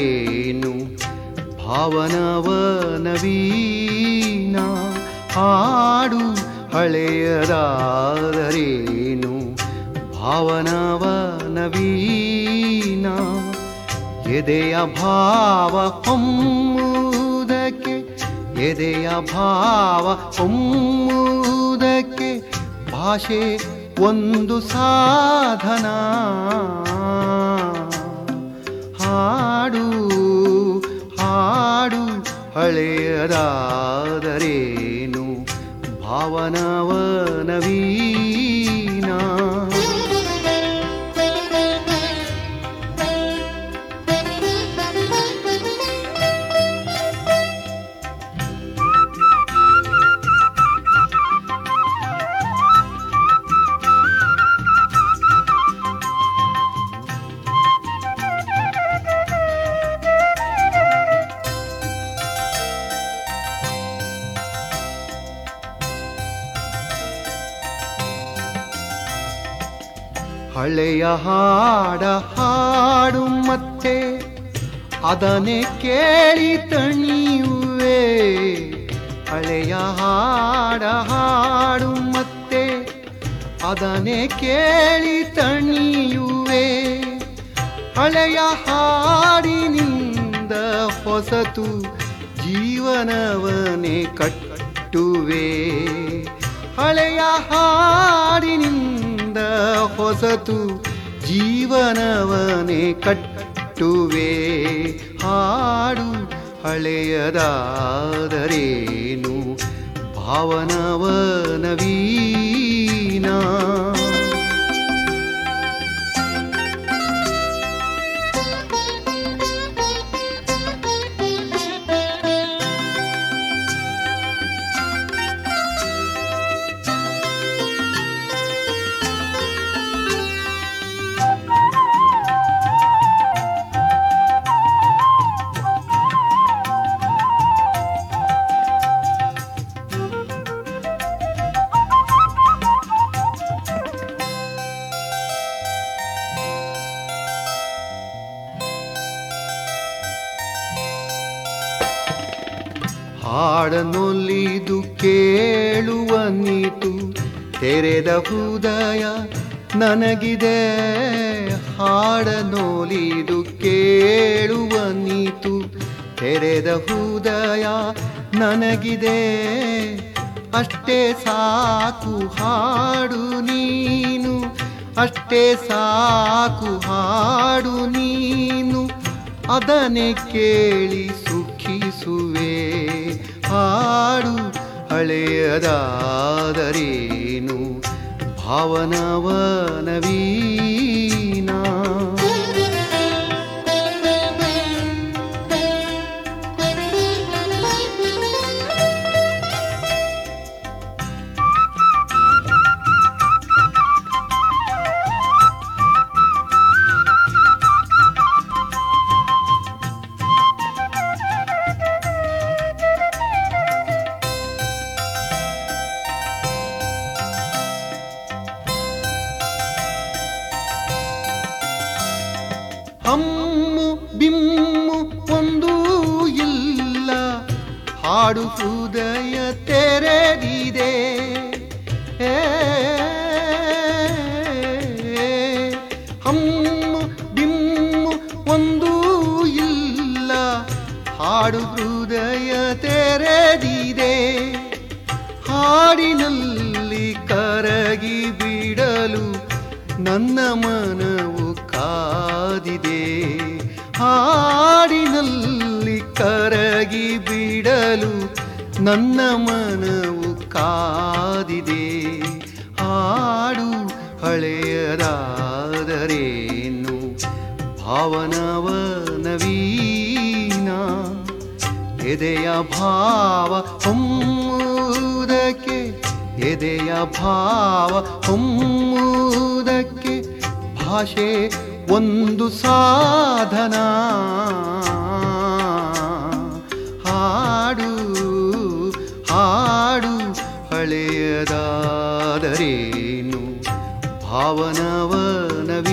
ಭಾವನವನವೀನಾದರೇನು ಭಾವನವನವೀನ ಹಾಡು ಹಳೆಯದಾದರೇನು ಭಾವನವನವೀನ ಎದೆಯ ಭಾವ ಹೊಮ್ಮುವುದಕ್ಕೆ ಎದೆಯ ಭಾವ ಹೊಮ್ಮುವುದಕ್ಕೆ ಭಾಷೆ ಒಂದು ಸಾಧನ ಹಾಡು ಹಾಡು ಹಳೆಯದಾದರೇನು ಭಾವನವನವೀನ ಹಳೆಯ ಹಾಡ ಹಾಡು ಮತ್ತೆ ಅದನ್ನೇ ಕೇಳಿ ತಣಿಯುವೆ ಹಳೆಯ ಹಾಡ ಹಾಡು ಮತ್ತೆ ಅದನ್ನೇ ಕೇಳಿ ತಣಿಯುವೆ ಹಳೆಯ ಹಾಡಿನಿಂದ ಹೊಸತು ಜೀವನವನೇ ಕಟ್ಟುವೆ ಹಳೆಯ ಹಾಡಿನಿಂದ ಹೊಸತು ಜೀವನವನೇ ಕಟ್ಟುವೆ ಹಾಡು ಹಳೆಯದಾದರೇನು ಭಾವನವನವೀನ ಹಾಡನೊಲಿದು ಕೇಳುವ ನೀತು ತೆರೆದ ಹೃದಯ ನನಗಿದೆ ಹಾಡನೊಲಿದು ಕೇಳುವ ನೀತು ತೆರೆದ ಹೃದಯ ನನಗಿದೆ ಅಷ್ಟೇ ಸಾಕು ಹಾಡು ನೀನು ಅಷ್ಟೇ ಸಾಕು ಹಾಡು ನೀನು ಅದನ್ನೇ ಕೇಳಿ ಸುಖಿಸುವೆ ಹಾಡು ಹಳೆಯದಾದರೇನು ಭಾವನವನವೀನ ಹಮ್ಮು ಬಿಮ್ಮು ಒಂದೂ ಇಲ್ಲ ಹಾಡು ಹೃದಯ ತೆರೆದಿದೆ ಏ, ಹಮ್ಮು ಬಿಮ್ಮು ಒಂದೂ ಇಲ್ಲ ಹಾಡು ಹೃದಯ ತೆರೆದಿದೆ ಹಾಡಿನಲ್ಲಿ ಕರಗಿ ಬಿಡಲು ನನ್ನ ಮನವು ಕಾದಿದೆ ಹಾಡಿನಲ್ಲಿ ಕರಗಿ ಬಿಡಲು ನನ್ನ ಮನವು ಕಾದಿದೆ ಹಾಡು ಹಳೆಯದಾದರೇನು ಭಾವನವನವೀನ ಎದೆಯ ಭಾವ ಹೊಮ್ಮುವುದಕ್ಕೆ ಎದೆಯ ಭಾವ ಹೊಮ್ಮುವುದಕ್ಕೆ ಭಾಷೆ ಒಂದು ಸಾಧನ ಹಾಡು ಹಾಡು ಹಳೆಯದಾದರೇನು ಭಾವನವನವೀನ